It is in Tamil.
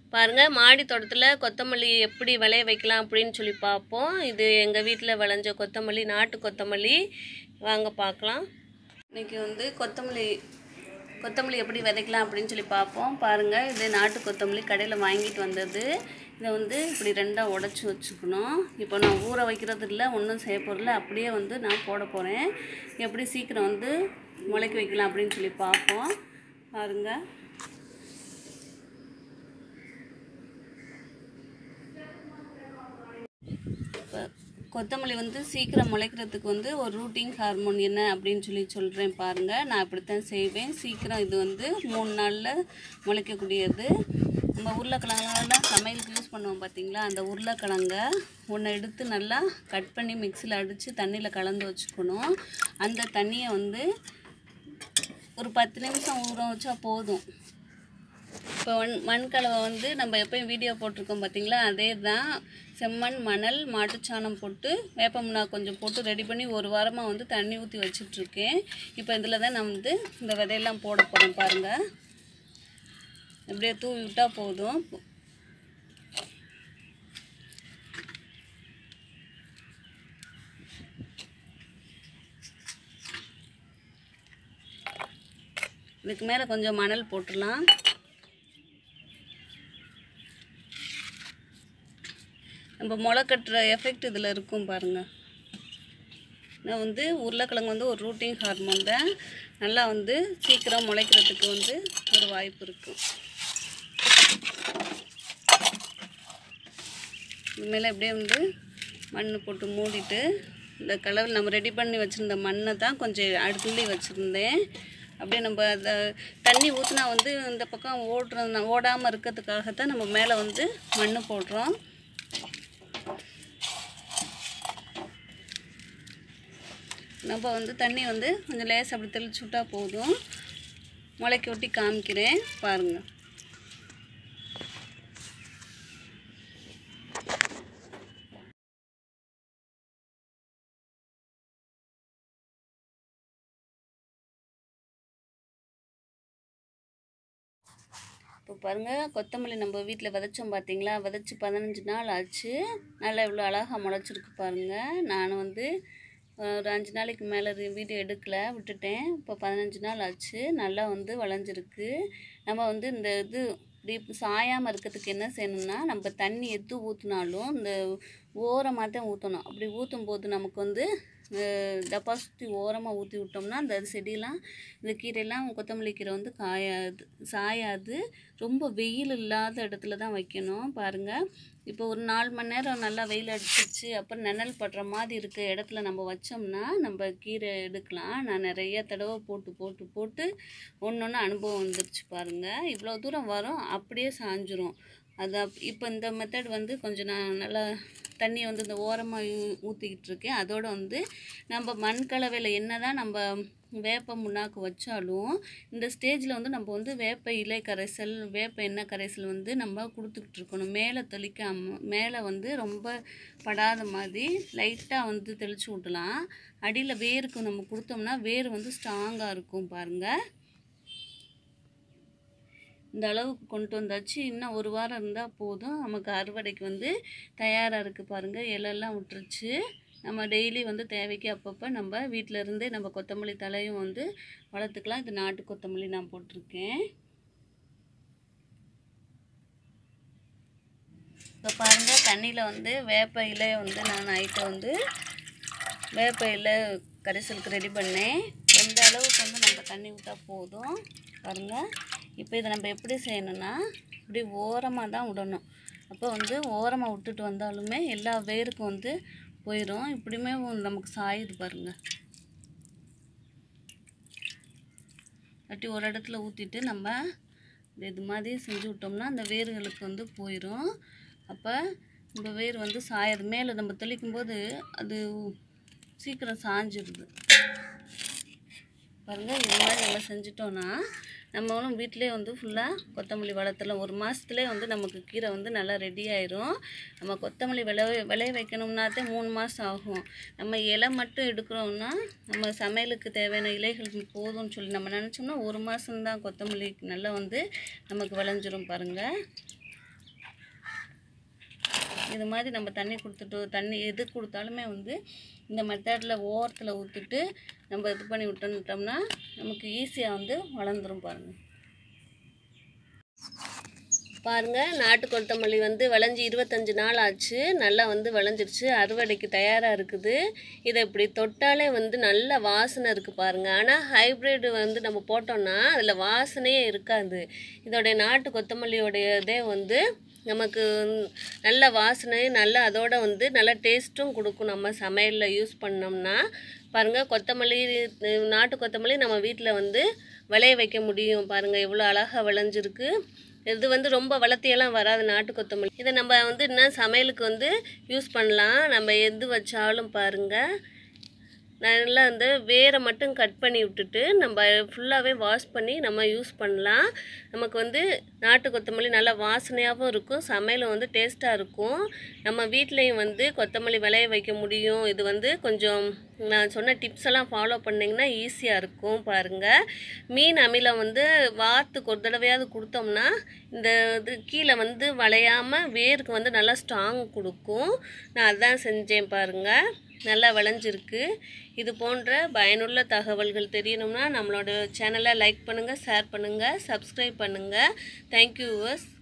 பாருங்கள் மாடி தோட்டத்தில் கொத்தமல்லி எப்படி விளைய வைக்கலாம் அப்படின்னு சொல்லி பார்ப்போம் இது எங்கள் வீட்டில் விளைஞ்ச கொத்தமல்லி நாட்டு கொத்தமல்லி வாங்க பார்க்கலாம் இன்றைக்கி வந்து கொத்தமல்லி கொத்தமல்லி எப்படி விதைக்கலாம் அப்படின்னு சொல்லி பார்ப்போம் பாருங்கள் இது நாட்டு கொத்தமல்லி கடையில் வாங்கிட்டு வந்தது இதை வந்து இப்படி ரெண்டாக உடச்சி வச்சுக்கணும் இப்போ நான் ஊற வைக்கிறது இல்லை ஒன்றும் செய்ய போகிறல அப்படியே வந்து நான் போட போகிறேன் எப்படி சீக்கிரம் வந்து முளைக்க வைக்கலாம் அப்படின்னு சொல்லி பார்ப்போம் பாருங்கள் இப்போ கொத்தமல்லி வந்து சீக்கிரம் முளைக்கிறதுக்கு வந்து ஒரு ரூட்டிங் ஹார்மோன் என்ன அப்படின்னு சொல்லி சொல்கிறேன் பாருங்கள் நான் இப்படித்தான் செய்வேன் சீக்கிரம் இது வந்து மூணு நாளில் முளைக்கக்கூடியது நம்ம உருளைக்கிழங்குலாம் சமையலுக்கு யூஸ் பண்ணுவோம் பார்த்தீங்களா அந்த உருளைக்கிழங்க ஒன்று எடுத்து நல்லா கட் பண்ணி மிக்சியில் அடித்து தண்ணியில் கலந்து வச்சுக்கணும் அந்த தண்ணியை வந்து ஒரு பத்து நிமிஷம் ஊற வச்சா போதும் இப்போ மண் மண்கலவை வந்து நம்ம எப்பயும் வீடியோ போட்டிருக்கோம் பார்த்தீங்களா அதே தான் செம்மண் மணல் மாட்டுச்சாணம் போட்டு வேப்பமுனா கொஞ்சம் போட்டு ரெடி பண்ணி ஒரு வாரமாக வந்து தண்ணி ஊற்றி வச்சிட்ருக்கேன் இப்போ இதில் தான் நான் வந்து இந்த விதையெல்லாம் போட போகிறேன் பாருங்கள் இப்படியே தூவி விட்டால் போதும் இதுக்கு மேலே கொஞ்சம் மணல் போட்டுடலாம் நம்ம முளை கட்டுற எஃபெக்ட் இதில் இருக்கும் பாருங்கள் நான் வந்து உருளைக்கிழங்கு வந்து ஒரு ரூட்டிங் ஹார்மோன் தான் நல்லா வந்து சீக்கிரம் முளைக்கிறதுக்கு வந்து ஒரு வாய்ப்பு இருக்கும் இது மேலே அப்படியே வந்து மண் போட்டு மூடிட்டு இந்த கலவை நம்ம ரெடி பண்ணி வச்சுருந்த மண்ணை தான் கொஞ்சம் அடுத்துள்ளி வச்சுருந்தேன் அப்படியே நம்ம அதை தண்ணி ஊற்றினா வந்து இந்த பக்கம் ஓடுற ஓடாமல் இருக்கிறதுக்காகத்தான் நம்ம மேலே வந்து மண் போடுறோம் நம்ம வந்து தண்ணி வந்து கொஞ்சம் லேஸ் அப்படி தெளிச்சு விட்டா போதும் முளைக்க ஒட்டி காமிக்கிறேன் பாருங்கள் இப்போ பாருங்கள் கொத்தமல்லி நம்ம வீட்டில் விதைச்சோம் பார்த்தீங்களா விதைச்சி பதினஞ்சு நாள் ஆச்சு நல்லா இவ்வளோ அழகாக முளைச்சிருக்கு பாருங்கள் நான் வந்து ஒரு அஞ்சு நாளைக்கு மேலே வீடியோ எடுக்கலை விட்டுட்டேன் இப்போ பதினஞ்சு நாள் ஆச்சு நல்லா வந்து வளைஞ்சிருக்கு நம்ம வந்து இந்த இது இப்படி சாயாமல் இருக்கிறதுக்கு என்ன செய்யணும்னா நம்ம தண்ணி எது ஊற்றினாலும் இந்த ஓரமாக தான் ஊற்றணும் அப்படி ஊற்றும் போது நமக்கு வந்து டெபாசிட்டி ஓரமாக ஊற்றி விட்டோம்னா அந்த செடியெல்லாம் இந்த கீரையெல்லாம் கொத்தமல்லி கீரை வந்து காயாது சாயாது ரொம்ப வெயில் இல்லாத இடத்துல தான் வைக்கணும் பாருங்கள் இப்போ ஒரு நாலு மணி நேரம் நல்லா வெயில் அடிச்சிச்சு அப்புறம் நிழல் படுற மாதிரி இருக்க இடத்துல நம்ம வச்சோம்னா நம்ம கீரை எடுக்கலாம் நான் நிறைய தடவை போட்டு போட்டு போட்டு ஒன்று ஒன்று அனுபவம் வந்துருச்சு பாருங்கள் இவ்வளோ தூரம் வரும் அப்படியே சாஞ்சிரும் அது அப் இப்போ இந்த மெத்தட் வந்து கொஞ்சம் நான் நல்லா தண்ணியை வந்து இந்த ஓரமாக ஊற்றிக்கிட்டு இருக்கேன் அதோடு வந்து நம்ம மண் கலவையில் என்ன தான் நம்ம வேப்ப முன்னாக்கு வச்சாலும் இந்த ஸ்டேஜில் வந்து நம்ம வந்து வேப்ப இலை கரைசல் வேப்ப எண்ணெய் கரைசல் வந்து நம்ம கொடுத்துக்கிட்டு இருக்கணும் மேலே தெளிக்காம மேலே வந்து ரொம்ப படாத மாதிரி லைட்டாக வந்து தெளித்து விட்டலாம் அடியில் வேருக்கு நம்ம கொடுத்தோம்னா வேர் வந்து ஸ்ட்ராங்காக இருக்கும் பாருங்கள் இந்த அளவுக்கு கொண்டு வந்தாச்சு இன்னும் ஒரு வாரம் இருந்தால் போதும் நமக்கு அறுவடைக்கு வந்து தயாராக இருக்குது பாருங்கள் இலெல்லாம் விட்டுருச்சு நம்ம டெய்லி வந்து தேவைக்கு அப்பப்போ நம்ம வீட்டில் இருந்தே நம்ம கொத்தமல்லி தலையும் வந்து வளர்த்துக்கலாம் இது நாட்டு கொத்தமல்லி நான் போட்டிருக்கேன் இப்போ பாருங்கள் தண்ணியில் வந்து வேப்ப இலையை வந்து நான் நைட்டை வந்து வேப்ப இலை கரைசலுக்கு ரெடி பண்ணேன் எந்த அளவுக்கு வந்து நம்ம தண்ணி விட்டால் போதும் பாருங்கள் இப்போ இதை நம்ம எப்படி செய்யணும்னா இப்படி ஓரமாக தான் விடணும் அப்போ வந்து ஓரமாக விட்டுட்டு வந்தாலுமே எல்லா வேருக்கும் வந்து போயிடும் இப்படியுமே நமக்கு சாயுது பாருங்கள் கட்டி ஒரு இடத்துல ஊற்றிட்டு நம்ம இது மாதிரி செஞ்சு விட்டோம்னா அந்த வேர்களுக்கு வந்து போயிடும் அப்போ நம்ம வேர் வந்து சாயாது மேலே நம்ம தெளிக்கும்போது அது சீக்கிரம் சாஞ்சிடுது பாருங்கள் இது மாதிரி நம்ம செஞ்சிட்டோன்னா நம்மளும் வீட்டிலே வந்து ஃபுல்லாக கொத்தமல்லி வளர்த்தலாம் ஒரு மாதத்துலேயே வந்து நமக்கு கீரை வந்து நல்லா ரெடி ஆயிரும் நம்ம கொத்தமல்லி விளைய விளைய வைக்கணும்னாத்தே மூணு மாதம் ஆகும் நம்ம இலை மட்டும் எடுக்கிறோம்னா நம்ம சமையலுக்கு தேவையான இலைகள் போதும்னு சொல்லி நம்ம நினச்சோம்னா ஒரு மாதம்தான் கொத்தமல்லி நல்லா வந்து நமக்கு விளைஞ்சிரும் பாருங்கள் இது மாதிரி நம்ம தண்ணி கொடுத்துட்டு தண்ணி எது கொடுத்தாலுமே வந்து இந்த மெத்தடில் ஓரத்தில் ஊற்றிட்டு நம்ம இது பண்ணி விட்டோம்னா நமக்கு ஈஸியாக வந்து வளர்ந்துரும் பாருங்கள் பாருங்கள் நாட்டு கொத்தமல்லி வந்து விளைஞ்சி இருபத்தஞ்சி நாள் ஆச்சு நல்லா வந்து விளைஞ்சிருச்சு அறுவடைக்கு தயாராக இருக்குது இதை இப்படி தொட்டாலே வந்து நல்ல வாசனை இருக்குது பாருங்கள் ஆனால் ஹைப்ரிட் வந்து நம்ம போட்டோம்னா அதில் வாசனையே இருக்காது இதோடைய நாட்டு கொத்தமல்லியோடைய இதே வந்து நமக்கு நல்ல வாசனை நல்ல அதோட வந்து நல்ல டேஸ்ட்டும் கொடுக்கும் நம்ம சமையலில் யூஸ் பண்ணோம்னா பாருங்கள் கொத்தமல்லி நாட்டு கொத்தமல்லி நம்ம வீட்டில் வந்து விளைய வைக்க முடியும் பாருங்கள் எவ்வளோ அழகாக விளைஞ்சிருக்கு இது வந்து ரொம்ப வளர்த்தியெல்லாம் வராது நாட்டு கொத்தமல்லி இதை நம்ம வந்து இன்னும் சமையலுக்கு வந்து யூஸ் பண்ணலாம் நம்ம எது வச்சாலும் பாருங்கள் நல்லா வந்து வேரை மட்டும் கட் பண்ணி விட்டுட்டு நம்ம ஃபுல்லாகவே வாஷ் பண்ணி நம்ம யூஸ் பண்ணலாம் நமக்கு வந்து நாட்டு கொத்தமல்லி நல்லா வாசனையாகவும் இருக்கும் சமையலும் வந்து டேஸ்ட்டாக இருக்கும் நம்ம வீட்லேயும் வந்து கொத்தமல்லி விளைய வைக்க முடியும் இது வந்து கொஞ்சம் நான் சொன்ன டிப்ஸ் எல்லாம் ஃபாலோ பண்ணிங்கன்னா ஈஸியாக இருக்கும் பாருங்கள் மீன் அமிலம் வந்து வாரத்துக்கு ஒரு தடவையாவது கொடுத்தோம்னா இந்த இது கீழே வந்து வளையாமல் வேருக்கு வந்து நல்லா ஸ்ட்ராங் கொடுக்கும் நான் அதான் செஞ்சேன் பாருங்கள் நல்லா விளைஞ்சிருக்கு இது போன்ற பயனுள்ள தகவல்கள் தெரியணும்னா நம்மளோட சேனலை லைக் பண்ணுங்கள் ஷேர் பண்ணுங்கள் சப்ஸ்கிரைப் பண்ணுங்கள் தேங்க்யூ யூவர்ஸ்